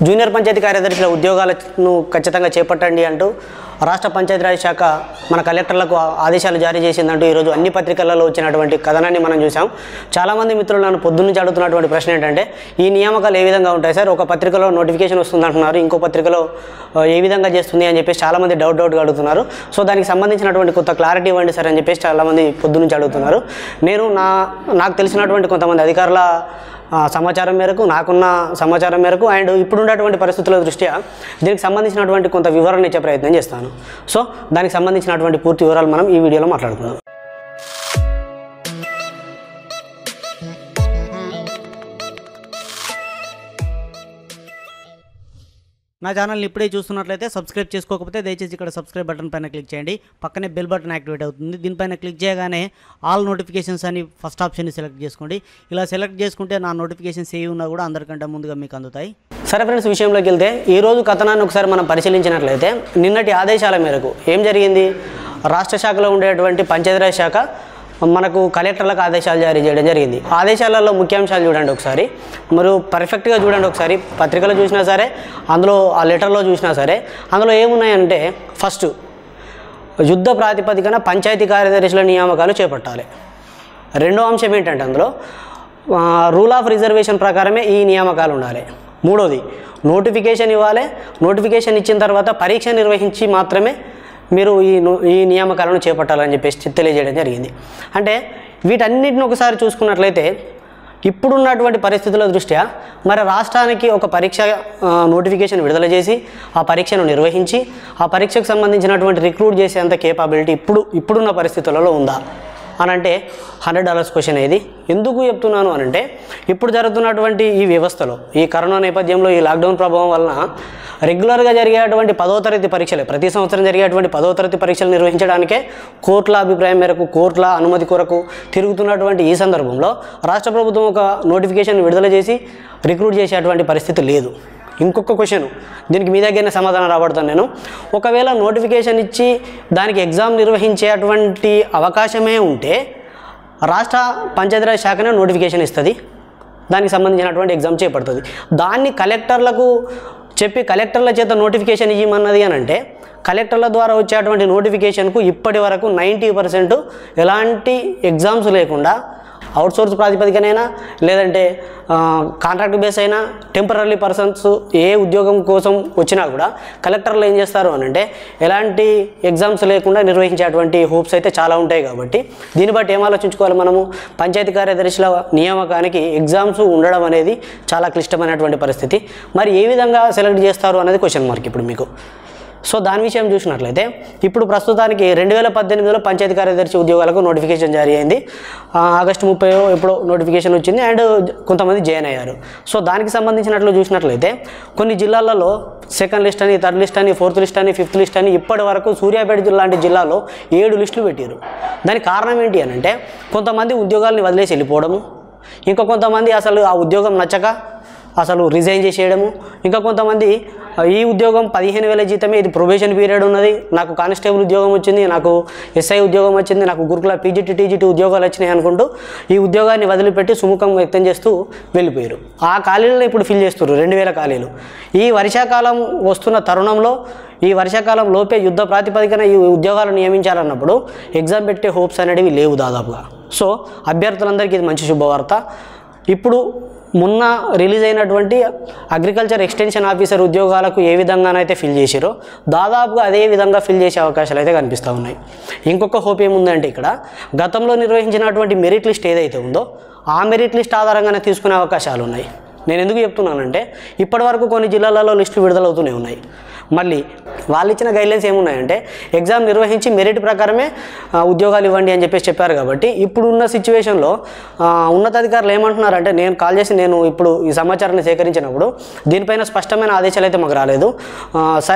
junior panchayat కార్యదర్శుల ఉద్యోగాలను ఖచ్చితంగా చేపట్టండి అంటూ రాష్ట్ర పంచాయతీరాజ్ శాఖ మన కలెక్టర్లకు ఆదేశాలు జారీ చేసిందంటూ ఈరోజు అన్ని పత్రికలలో వచ్చినటువంటి కథనాన్ని మనం చూసాం చాలామంది మిత్రులు నన్ను పొద్దున్నుంచి అడుగుతున్నటువంటి ప్రశ్న ఏంటంటే ఈ నియామకాలు ఏ విధంగా ఉంటాయి సార్ ఒక పత్రికలో నోటిఫికేషన్ వస్తుంది అంటున్నారు ఇంకో పత్రికలో ఆ, ఏ విధంగా చేస్తుంది అని చెప్పేసి చాలామంది డౌట్ డౌట్గా అడుగుతున్నారు సో దానికి సంబంధించినటువంటి కొంత క్లారిటీ ఇవ్వండి సార్ అని చెప్పేసి చాలామంది పొద్దున్నుంచి అడుగుతున్నారు నేను నా నాకు తెలిసినటువంటి కొంతమంది అధికారుల ఆ, సమాచారం మేరకు నాకున్న సమాచారం మేరకు అండ్ ఇప్పుడున్నటువంటి పరిస్థితుల దృష్ట్యా దీనికి సంబంధించినటువంటి కొంత వివరణ ఇచ్చే ప్రయత్నం చేస్తాను సో దానికి సంబంధించినటువంటి పూర్తి వివరాలు మనం ఈ వీడియోలో మాట్లాడుకుందాం నా ఛానల్ని ఇప్పుడే చూస్తున్నట్లయితే సబ్స్క్రైబ్ చేసుకోకపోతే దయచేసి ఇక్కడ సబ్స్క్రైబ్ బటన్ పైన క్లిక్ చేయండి పక్కనే బెల్ బటన్ యాక్టివేట్ అవుతుంది దీనిపైన క్లిక్ చేయగానే ఆల్ నోటిఫికేషన్స్ అని ఫస్ట్ ఆప్షన్ని సెలెక్ట్ చేసుకోండి ఇలా సెలెక్ట్ చేసుకుంటే నా నోటిఫికేషన్స్ ఏవి ఉన్నా కూడా అందరికంటే ముందుగా మీకు అందుతాయి సరే ఫ్రెండ్స్ విషయంలోకి వెళ్తే ఈ రోజు కథనాన్ని ఒకసారి మనం పరిశీలించినట్లయితే నిన్నటి ఆదేశాల మేరకు ఏం జరిగింది రాష్ట్ర శాఖలో ఉండేటువంటి పంచాయతీరాజ్ శాఖ మనకు కలెక్టర్లకు ఆదేశాలు జారీ చేయడం జరిగింది ఆదేశాలలో ముఖ్యాంశాలు చూడండి ఒకసారి మీరు పర్ఫెక్ట్గా చూడండి ఒకసారి పత్రికలో చూసినా సరే అందులో ఆ లెటర్లో చూసినా సరే అందులో ఏమున్నాయంటే ఫస్ట్ యుద్ధ ప్రాతిపదికన పంచాయతీ కార్యదర్శుల నియామకాలు చేపట్టాలి రెండో అంశం ఏంటంటే అందులో రూల్ ఆఫ్ రిజర్వేషన్ ప్రకారమే ఈ నియామకాలు ఉండాలి మూడోది నోటిఫికేషన్ ఇవ్వాలి నోటిఫికేషన్ ఇచ్చిన తర్వాత పరీక్ష నిర్వహించి మాత్రమే మీరు ఈ నో- ఈ నియామకాలను చేపట్టాలని చెప్పేసి తెలియజేయడం జరిగింది అంటే వీటన్నిటిని ఒకసారి చూసుకున్నట్లయితే ఇప్పుడున్నటువంటి పరిస్థితుల దృష్ట్యా మరి రాష్ట్రానికి ఒక పరీక్ష ఆ, నోటిఫికేషన్ విడుదల చేసి ఆ పరీక్షను నిర్వహించి ఆ పరీక్షకు సంబంధించినటువంటి రిక్రూట్ చేసేంత కేపబిలిటీ ఇప్పుడు ఇప్పుడున్న పరిస్థితులలో ఉందా అని అంటే హండ్రెడ్ డాలర్స్ క్వశ్చన్ ఇది ఎందుకు చెప్తున్నాను అని అంటే ఇప్పుడు జరుగుతున్నటువంటి ఈ వ్యవస్థలో ఈ కరోనా నేపథ్యంలో ఈ లాక్డౌన్ ప్రభావం వలన రెగ్యులర్గా జరిగేటువంటి పదో తరగతి పరీక్షలే ప్రతి సంవత్సరం జరిగేటువంటి పదో తరగతి పరీక్షలు నిర్వహించడానికే కోర్టుల అభిప్రాయం మేరకు కోర్టుల అనుమతి కొరకు తిరుగుతున్నటువంటి ఈ సందర్భంలో రాష్ట్ర ప్రభుత్వం ఒక నోటిఫికేషన్ విడుదల చేసి రిక్రూట్ చేసేటువంటి పరిస్థితి లేదు ఇంకొక క్వశ్చన్ దీనికి మీ దగ్గరనే సమాధానం రాబడతాను నేను ఒకవేళ నోటిఫికేషన్ ఇచ్చి దానికి ఎగ్జామ్ నిర్వహించేటువంటి అవకాశమే ఉంటే రాష్ట్ర పంచాయతీరాజ్ శాఖనే నోటిఫికేషన్ ఇస్తుంది దానికి సంబంధించినటువంటి ఎగ్జామ్ చేపడుతుంది దాన్ని కలెక్టర్లకు చెప్పి కలెక్టర్ల చేత నోటిఫికేషన్ ఇవ్వమన్నది అని అంటే కలెక్టర్ల ద్వారా వచ్చేటువంటి నోటిఫికేషన్కు ఇప్పటి వరకు నైంటీ పర్సెంట్ ఎలాంటి ఎగ్జామ్స్ లేకుండా అవుట్సోర్స్ ప్రాతిపదికనైనా లేదంటే కాంట్రాక్ట్ బేస్ అయినా టెంపరీ పర్సన్స్ ఏ ఉద్యోగం కోసం వచ్చినా కూడా కలెక్టర్లు ఏం చేస్తారు అని అంటే ఎలాంటి ఎగ్జామ్స్ లేకుండా నిర్వహించేటువంటి హోప్స్ అయితే చాలా ఉంటాయి కాబట్టి దీన్ని బట్టి ఏం ఆలోచించుకోవాలి మనము పంచాయతీ కార్యదర్శుల నియామకానికి ఎగ్జామ్స్ ఉండడం అనేది చాలా క్లిష్టమైనటువంటి పరిస్థితి మరి ఏ విధంగా సెలెక్ట్ చేస్తారు అనేది క్వశ్చన్ మార్క్ ఇప్పుడు మీకు సో దాని విషయం చూసినట్లయితే ఇప్పుడు ప్రస్తుతానికి రెండు వేల పద్దెనిమిదిలో పంచాయతీ కార్యదర్శి ఉద్యోగాలకు నోటిఫికేషన్ జారీ అయింది ఆ, ఆగస్టు ముప్పై ఎప్పుడో నోటిఫికేషన్ వచ్చింది అండ్ కొంతమంది జాయిన్ అయ్యారు సో దానికి సంబంధించినట్లు చూసినట్లయితే కొన్ని జిల్లాలలో సెకండ్ లిస్ట్ అని థర్డ్ లిస్ట్ అని ఫోర్త్ లిస్ట్ అని ఫిఫ్త్ లిస్ట్ అని ఇప్పటి వరకు సూర్యాపేట జిల్లా లాంటి జిల్లాలో ఏడు లిస్టులు పెట్టారు దానికి కారణం ఏంటి అని అంటే కొంతమంది ఉద్యోగాల్ని వదిలేసి వెళ్ళిపోవడము ఇంకా కొంతమంది అసలు ఆ ఉద్యోగం నచ్చక అసలు రిజైన్ చేసేయడము ఇంకా కొంతమంది ఆ, ఈ ఉద్యోగం పదిహేను వేల జీతమే ఇది ప్రొబేషన్ పీరియడ్ ఉన్నది నాకు కానిస్టేబుల్ ఉద్యోగం వచ్చింది నాకు ఎస్ఐ ఉద్యోగం వచ్చింది నాకు గురుకుల పీజీటీ టీజీటీ ఉద్యోగాలు వచ్చినాయి అనుకుంటూ ఈ ఉద్యోగాన్ని వదిలిపెట్టి సుముఖం వ్యక్తం చేస్తూ వెళ్ళిపోయారు ఆ ఖాళీలను ఇప్పుడు ఫిల్ చేస్తారు రెండు వేల ఖాళీలు ఈ వర్షాకాలం వస్తున్న తరుణంలో ఈ వర్షాకాలం లోపే యుద్ధ ప్రాతిపదికన ఈ ఉద్యోగాలు నియమించాలన్నప్పుడు ఎగ్జామ్ పెట్టే హోప్స్ అనేటివి లేవు దాదాపుగా సో అభ్యర్థులందరికీ ఇది మంచి శుభవార్త ఇప్పుడు మొన్న రిలీజ్ అయినటువంటి అగ్రికల్చర్ ఎక్స్టెన్షన్ ఆఫీసర్ ఉద్యోగాలకు ఏ విధంగానైతే ఫిల్ చేసిరో దాదాపుగా అదే విధంగా ఫిల్ చేసే అవకాశాలు అయితే కనిపిస్తూ ఉన్నాయి ఇంకొక హోప్ ఏముందంటే ఇక్కడ గతంలో నిర్వహించినటువంటి మెరిట్ లిస్ట్ ఏదైతే ఉందో ఆ మెరిట్ లిస్ట్ ఆధారంగానే తీసుకునే అవకాశాలు ఉన్నాయి నేను ఎందుకు చెప్తున్నానంటే ఇప్పటివరకు కొన్ని జిల్లాలలో లిస్టులు విడుదలవుతూనే ఉన్నాయి మళ్ళీ వాళ్ళు ఇచ్చిన గైడ్లైన్స్ ఏమున్నాయంటే ఎగ్జామ్ నిర్వహించి మెరిట్ ప్రకారమే ఆ, ఉద్యోగాలు ఇవ్వండి అని చెప్పేసి చెప్పారు కాబట్టి ఇప్పుడున్న సిచ్యువేషన్లో ఆ, ఉన్నతాధికారులు ఏమంటున్నారంటే నేను కాల్ చేసి నేను ఇప్పుడు ఈ సమాచారాన్ని సేకరించినప్పుడు దీనిపైన స్పష్టమైన ఆదేశాలు అయితే మాకు రాలేదు ఆ, సరే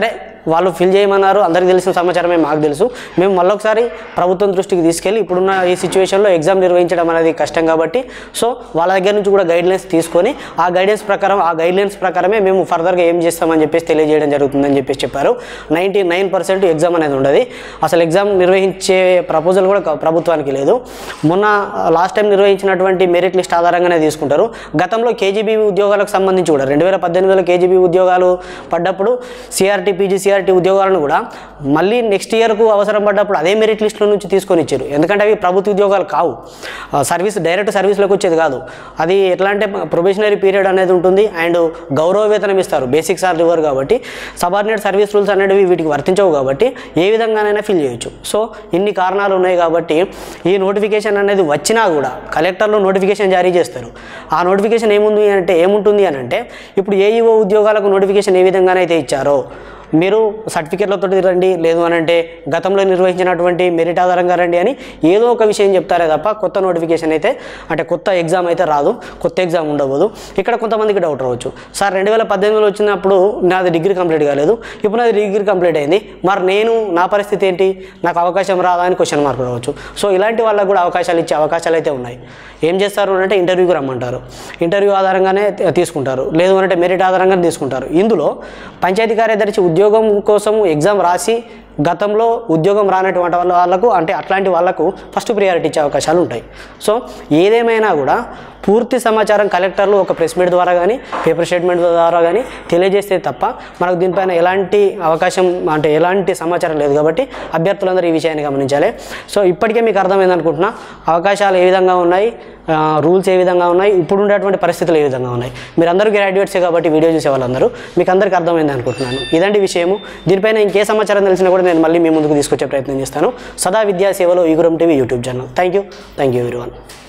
వాళ్ళు ఫిల్ చేయమన్నారు అందరికీ తెలిసిన సమాచారమే మాకు తెలుసు మేము మళ్ళొకసారి ప్రభుత్వం దృష్టికి తీసుకెళ్ళి ఇప్పుడున్న ఈ సిచ్యువేషన్లో ఎగ్జామ్ నిర్వహించడం అనేది కష్టం కాబట్టి సో వాళ్ళ దగ్గర నుంచి కూడా గైడ్లైన్స్ తీసుకొని ఆ గైడెన్స్ ప్రకారం ఆ గైడ్లైన్స్ ప్రకారమే మేము ఫర్దర్గా ఏం చేస్తామని చెప్పేసి తెలియజేయడం జరుగుతుందని చెప్పేసి చెప్పారు నైంటీ నైన్ పర్సెంట్ ఎగ్జామ్ అనేది ఉండదు అసలు ఎగ్జామ్ నిర్వహించే ప్రపోజల్ కూడా క- ప్రభుత్వానికి లేదు మొన్న లాస్ట్ టైం నిర్వహించినటువంటి మెరిట్ లిస్ట్ ఆధారంగానే తీసుకుంటారు గతంలో కేజీబీ ఉద్యోగాలకు సంబంధించి కూడా రెండు వేల పద్దెనిమిదిలో కేజీబీ ఉద్యోగాలు పడ్డప్పుడు సిఆర్టీ పీజీ సిఆర్టీ ఉద్యోగాలను కూడా మళ్ళీ నెక్స్ట్ ఇయర్కు అవసరం పడ్డప్పుడు అదే మెరిట్ లిస్టుల నుంచి తీసుకొని ఇచ్చారు ఎందుకంటే అవి ప్రభుత్వ ఉద్యోగాలు కావు ఆ, సర్వీస్ డైరెక్ట్ సర్వీస్లోకి వచ్చేది కాదు అది ఎట్లా అంటే ప్రొబేషనరీ పీరియడ్ అనేది ఉంటుంది అండ్ గౌరవ వేతనం ఇస్తారు బేసిక్ సాలరీ ఇవ్వరు కాబట్టి సబార్డినేట్ సర్వీస్ రూల్స్ అనేవి వీటికి వర్తించవు కాబట్టి ఏ విధంగానైనా ఫిల్ చేయొచ్చు సో ఇన్ని కారణాలు ఉన్నాయి కాబట్టి ఈ నోటిఫికేషన్ అనేది వచ్చినా కూడా కలెక్టర్లు నోటిఫికేషన్ జారీ చేస్తారు ఆ నోటిఫికేషన్ ఏముంది అంటే ఏముంటుంది అని అంటే ఇప్పుడు ఏఈఓ ఉద్యోగాలకు నోటిఫికేషన్ ఏ విధంగానైతే ఇచ్చారో మీరు సర్టిఫికేట్లతో రండి లేదు అని అంటే గతంలో నిర్వహించినటువంటి మెరిట్ ఆధారంగా రండి అని ఏదో ఒక విషయం చెప్తారే తప్ప కొత్త నోటిఫికేషన్ అయితే అంటే కొత్త ఎగ్జామ్ అయితే రాదు కొత్త ఎగ్జామ్ ఉండబోదు ఇక్కడ కొంతమందికి డౌట్ రావచ్చు సార్ రెండు వేల పద్దెనిమిదిలో వచ్చినప్పుడు నాది డిగ్రీ కంప్లీట్ కాలేదు ఇప్పుడు నాది డిగ్రీ కంప్లీట్ అయింది మరి నేను నా పరిస్థితి ఏంటి నాకు అవకాశం రాదా అని క్వశ్చన్ మార్క్ రావచ్చు సో ఇలాంటి వాళ్ళకు కూడా అవకాశాలు ఇచ్చే అవకాశాలు అయితే ఉన్నాయి ఏం చేస్తారు అని అంటే ఇంటర్వ్యూకి రమ్మంటారు ఇంటర్వ్యూ ఆధారంగానే త- తీసుకుంటారు లేదు అని అంటే మెరిట్ ఆధారంగానే తీసుకుంటారు ఇందులో పంచాయతీ కార్యదర్శి ఉద్యోగం కోసం ఎగ్జామ్ రాసి గతంలో ఉద్యోగం రానటువంటి వాళ్ళ వాళ్ళకు అంటే అట్లాంటి వాళ్ళకు ఫస్ట్ ప్రియారిటీ ఇచ్చే అవకాశాలు ఉంటాయి సో ఏదేమైనా కూడా పూర్తి సమాచారం కలెక్టర్లు ఒక ప్రెస్ మీట్ ద్వారా కానీ పేపర్ స్టేట్మెంట్ ద్వారా కానీ తెలియజేస్తే తప్ప మనకు దీనిపైన ఎలాంటి అవకాశం అంటే ఎలాంటి సమాచారం లేదు కాబట్టి అభ్యర్థులందరూ ఈ విషయాన్ని గమనించాలి సో ఇప్పటికే మీకు అర్థమైంది అనుకుంటున్నా అవకాశాలు ఏ విధంగా ఉన్నాయి రూల్స్ ఏ విధంగా ఉన్నాయి ఇప్పుడు ఉండేటువంటి పరిస్థితులు ఏ విధంగా ఉన్నాయి మీరు అందరూ గ్రాడ్యుయేట్సే కాబట్టి వీడియో చూసే వాళ్ళందరూ మీకు అందరికీ అర్థమైంది అనుకుంటున్నాను ఇదండి విషయము దీనిపైన ఇంకే సమాచారం తెలిసినా కూడా నేను మళ్ళీ మీ ముందుకు తీసుకొచ్చే ప్రయత్నం చేస్తాను సదా విద్యా సేవలో Eguram TV YouTube channel thank you thank you ఎవరి